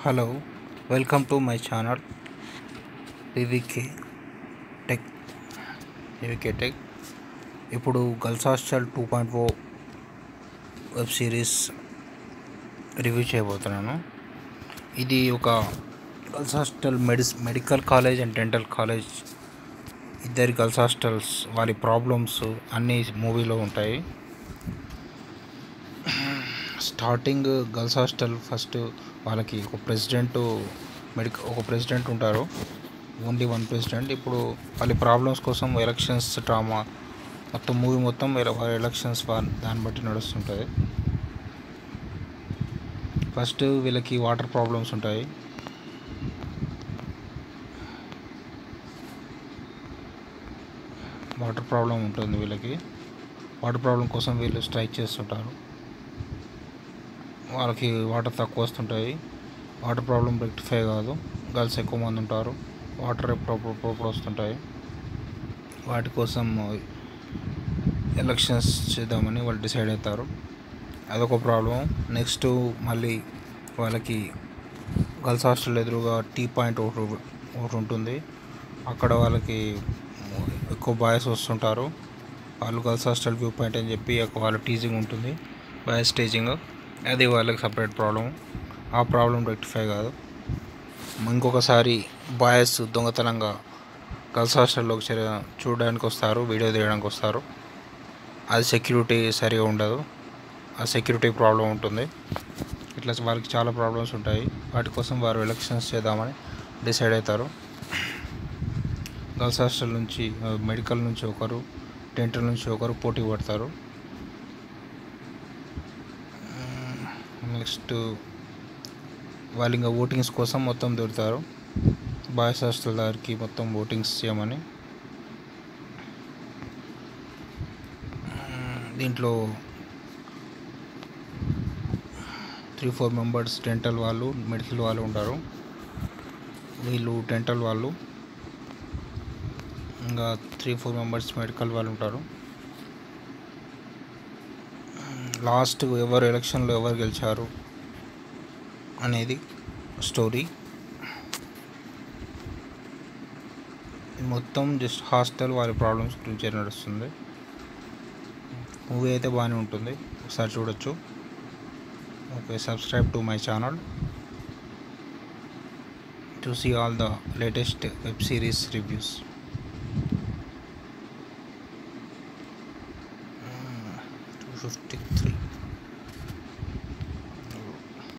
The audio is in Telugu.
hello welcome to my channel VVK tech VVK tech ఇప్పుడు girls hostel two point O web series review చేయబోతున్నాను ఇది ఒక గర్ల్స్ హాస్టల్ మెడిస్ medical college and dental college ఇద్దరి గర్ల్స్ హాస్టల్స్ వారి ప్రాబ్లమ్స్ అన్నీ మూవీలో ఉంటాయి స్టార్టింగ్ గర్ల్స్ హాస్టల్ ఫస్ట్ వాళ్ళకి ఒక ప్రెసిడెంట్ మెడిక ఒక ప్రెసిడెంట్ ఉంటారు ఓన్లీ వన్ ప్రెసిడెంట్ ఇప్పుడు వాళ్ళ ప్రాబ్లమ్స్ కోసం ఎలక్షన్స్ డ్రామా మొత్తం మూవీ మొత్తం వేరే వారి ఎలక్షన్స్ దాన్ని బట్టి నడుస్తుంటుంది ఫస్ట్ వీళ్ళకి వాటర్ ప్రాబ్లమ్స్ ఉంటాయి వాటర్ ప్రాబ్లం ఉంటుంది వీళ్ళకి వాటర్ ప్రాబ్లం కోసం వీళ్ళు స్ట్రైక్ చేస్తుంటారు వాళ్ళకి వాటర్ తక్కువ వస్తుంటాయి వాటర్ ప్రాబ్లం రెక్టిఫై కాదు గర్ల్స్ ఎక్కువ మంది ఉంటారు వాటర్ ఎప్పుడప్పుడు వస్తుంటాయి వాటి కోసం ఎలక్షన్స్ చేద్దామని వాళ్ళు డిసైడ్ అవుతారు అదొక ప్రాబ్లం నెక్స్ట్ మళ్ళీ వాళ్ళకి గర్ల్స్ హాస్టల్ ఎదురుగా టీ పాయింట్ ఒకటి ఒకటి ఉంటుంది అక్కడ వాళ్ళకి ఎక్కువ బాయ్స్ వస్తుంటారు వాళ్ళు గర్ల్స్ హాస్టల్ వ్యూ పాయింట్ అని చెప్పి వాళ్ళ టీజింగ్ ఉంటుంది బాయ్స్ టీజింగ్ అది వాళ్ళకి సపరేట్ ప్రాబ్లం ఆ ప్రాబ్లం రెక్టిఫై కాదు ఇంకొకసారి బాయ్స్ దొంగతనంగా గర్ల్స్ హాస్టల్లోకి చూడడానికి వస్తారు వీడియో తీయడానికి వస్తారు అది సెక్యూరిటీ సరిగా ఉండదు ఆ సెక్యూరిటీ ప్రాబ్లం ఉంటుంది ఇట్లా వాళ్ళకి చాలా ప్రాబ్లమ్స్ ఉంటాయి వాటి కోసం వారు ఎలక్షన్స్ చేద్దామని డిసైడ్ అవుతారు గర్ల్స్ హాస్టల్ నుంచి మెడికల్ నుంచి ఒకరు డెంటల్ నుంచి ఒకరు పోటీ పడతారు నెక్స్ట్ వాళ్ళు ఇంకా ఓటింగ్స్ కోసం మొత్తం దొరుకుతారు బాయ్స్ హాస్టల్ దగ్గరికి మొత్తం ఓటింగ్స్ చేయమని దీంట్లో త్రీ ఫోర్ మెంబర్స్ డెంటల్ వాళ్ళు మెడికల్ వాళ్ళు ఉంటారు వీళ్ళు డెంటల్ వాళ్ళు ఇంకా త్రీ ఫోర్ మెంబర్స్ మెడికల్ వాళ్ళు ఉంటారు లాస్ట్ ఎవరు ఎలక్షన్లో ఎవరు గెలిచారు అనేది స్టోరీ మొత్తం జస్ట్ హాస్టల్ వారి ప్రాబ్లమ్స్ గురించి నడుస్తుంది మూవీ అయితే బాగానే ఉంటుంది ఒకసారి చూడొచ్చు okay subscribe to my channel to see all the latest web series reviews two fifty three